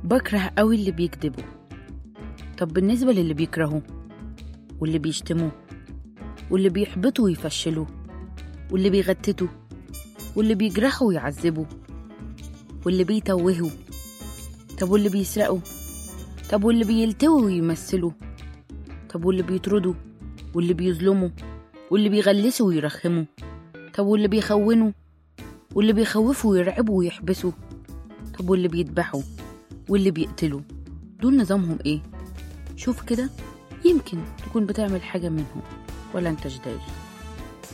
بكره قوي اللي بيكذبوا طب بالنسبة للي بيكرهوا واللي بيشتموا واللي بيحبطوا ويفشلوا واللي بيغتتوا واللي بيجرحوا ويعذبوا واللي بيتوهوا طب واللي بيسرقوا طب واللي بيلتووا ويمثلوا طب واللي بيطردوا واللي بيظلموا واللي بيغلسوا ويرخموا طب واللي بيخونوا واللي بيخوفوا ويرعبوا ويحبسوا طب واللي بيذبحوا واللي بيقتلوا دول نظامهم ايه شوف كده يمكن تكون بتعمل حاجة منهم ولا انت جداري